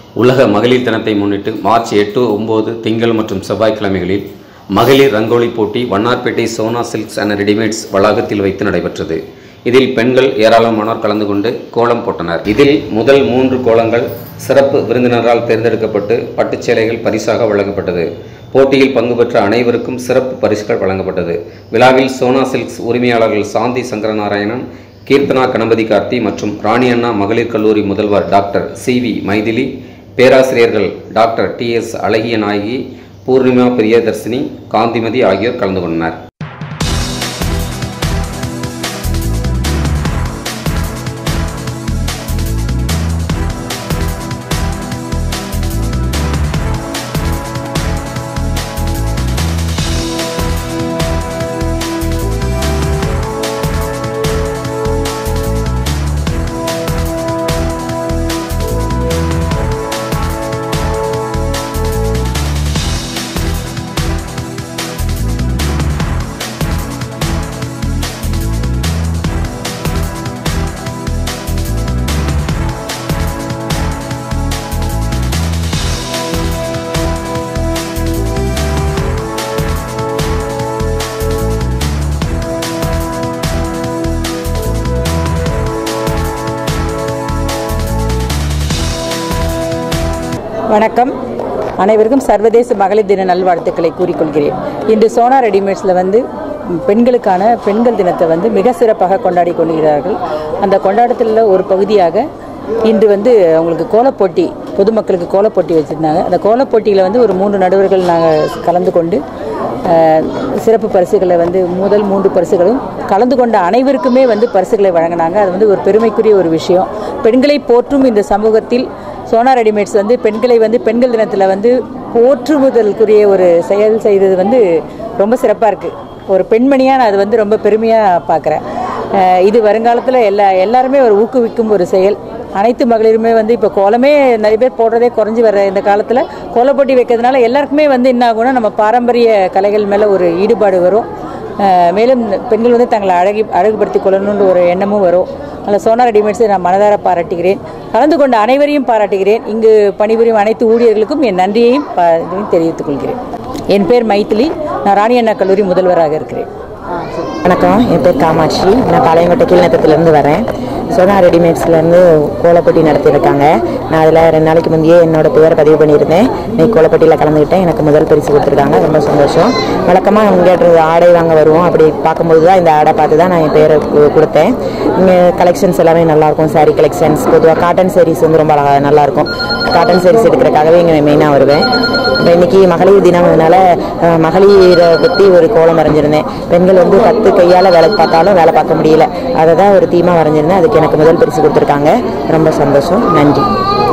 உலக மகளிர் தினத்தை முன்னிட்டு மார்ச் எட்டு ஒம்பது திங்கள் மற்றும் செவ்வாய்க்கிழமைகளில் மகளிர் ரங்கோலி போட்டி Vannarpettai Sona silks and readymades வளாகத்தில் வைத்து நடைபெற்றது இதில் பெண்கள் ஏராளமானோர் கலந்து கொண்டு கோலம் போட்டனர் இதில் முதல் மூன்று கோலங்கள் சிறப்பு விருந்தினரால் தேர்ந்தெடுக்கப்பட்டு பட்டுச் சேலைகள் பரிசாக வழங்கப்பட்டது போட்டியில் பங்கு பெற்ற அனைவருக்கும் சிறப்பு பரிசுகள் வழங்கப்பட்டது விழாவில் சோனா சில்க்ஸ் உரிமையாளர்கள் சாந்தி சங்கரநாராயணன் கீர்த்தனா கணபதி கார்த்தி மற்றும் ராணி அண்ணா மகளிர் கல்லூரி முதல்வர் டாக்டர் சி வி மைதிலி பேராசிரியர்கள் டாக்டர் டி எஸ் அழகிய நாயகி பூர்ணிமா பிரியதர்சினி காந்திமதி ஆகியோர் கலந்து கொண்டனர் வணக்கம் அனைவருக்கும் சர்வதேச மகளிர் தின நல்வாழ்த்துக்களை கூறிக்கொள்கிறேன் இன்று சோனா ரெடிமேட்ஸில் வந்து ம், பெண்களுக்கான பெண்கள் தினத்தை வந்து மிக சிறப்பாக கொண்டாடி கொள்கிறார்கள் அந்த கொண்டாட்டத்தில் ஒரு பகுதியாக இன்று வந்து அவங்களுக்கு கோலப்போட்டி பொதுமக்களுக்கு கோலப்போட்டி வச்சுருந்தாங்க அந்த கோலப்போட்டியில் வந்து ஒரு மூன்று நடுவர்கள் நாங்கள் கலந்து கொண்டு அஹ், சிறப்பு பரிசுகளை வந்து முதல் மூன்று பரிசுகளும் கலந்து கொண்ட அனைவருக்குமே வந்து பரிசுகளை வழங்கினாங்க அது வந்து ஒரு பெருமைக்குரிய ஒரு விஷயம் பெண்களை போற்றும் இந்த சமூகத்தில் சோனா ரெடிமேட்ஸ் வந்து பெண்களை வந்து பெண்கள் தினத்தில் வந்து போற்றுமுதலுக்குரிய ஒரு செயல் செய்தது வந்து ரொம்ப சிறப்பாக இருக்குது ஒரு பெண்மணியாக நான் அது வந்து ரொம்ப பெருமையாக பார்க்குறேன் இது வருங்காலத்தில் எல்லா எல்லாருமே ஒரு ஊக்குவிக்கும் ஒரு செயல் அனைத்து மகளிருமே வந்து இப்போ கோலமே நிறைய பேர் போடுறதே குறைஞ்சி வர்ற இந்த காலத்தில் கோலப்போட்டி வைக்கிறதுனால எல்லாருக்குமே வந்து என்ன ஆகும்னா நம்ம பாரம்பரிய கலைகள் மேலே ஒரு ஈடுபாடு வரும் அஹ் மேலும் பெண்கள் வந்து தங்களை அழகி அழகுபடுத்திக் கொள்ளணுன்ற ஒரு எண்ணமும் வரும் அதில் சோனா ரெடிமேட்ஸை நான் மனதார பாராட்டுகிறேன் கலந்து கொண்ட அனைவரையும் பாராட்டுகிறேன் இங்கு பணிபுரியும் அனைத்து ஊழியர்களுக்கும் என் நன்றியையும் பா- இதையும் தெரிவித்துக் கொள்கிறேன் என் பேர் மைத்திலி நான் ராணி அண்ணா கல்லூரி முதல்வராக இருக்கிறேன் வணக்கம் என் பேர் காமாட்சி நான் பாளையங்கோட்டை கீழ்நத்தத்துலேருந்து வரேன் சோனா ரெடிமேட்ஸ்லேருந்து கோலப்போட்டி நடத்தியிருக்காங்க நான் அதில் ரெண்டு நாளைக்கு முந்தையே என்னோட பேரை பதிவு பண்ணியிருந்தேன் இன்னைக்கு கோலப்போட்டியில் கலந்துக்கிட்டேன் எனக்கு முதல் பரிசு கொடுத்துருக்காங்க ரொம்ப சந்தோஷம் வழக்கமாக இங்கே ஆடை வாங்க வருவோம் அப்படி பார்க்கும்போது தான் இந்த ஆடை பார்த்து தான் நான் என் பேரை கு- கொடுத்தேன் இங்கே கலெக்ஷன்ஸ் எல்லாமே நல்லாயிருக்கும் saree கலெக்ஷன்ஸ் பொதுவாக காட்டன் sarees வந்து ரொம்ப அழகா நல்லாயிருக்கும் காட்டன் sarees எடுக்கிறதுக்காகவே இங்கே மெயினாக வருவேன் இப்போ இன்னைக்கு மகளிர் தினம்னால அஹ், மகளிரை பற்றி ஒரு கோலம் வரைஞ்சிருந்தேன் பெண்கள் வந்து பத்து கையால் வேலை பார்த்தாலும் வேலை பார்க்க முடியல அதை தான் ஒரு தீமாக வரைஞ்சிருந்தேன் அதுக்கு எனக்கு முதல் பரிசு கொடுத்துருக்காங்க ரொம்ப சந்தோஷம் நன்றி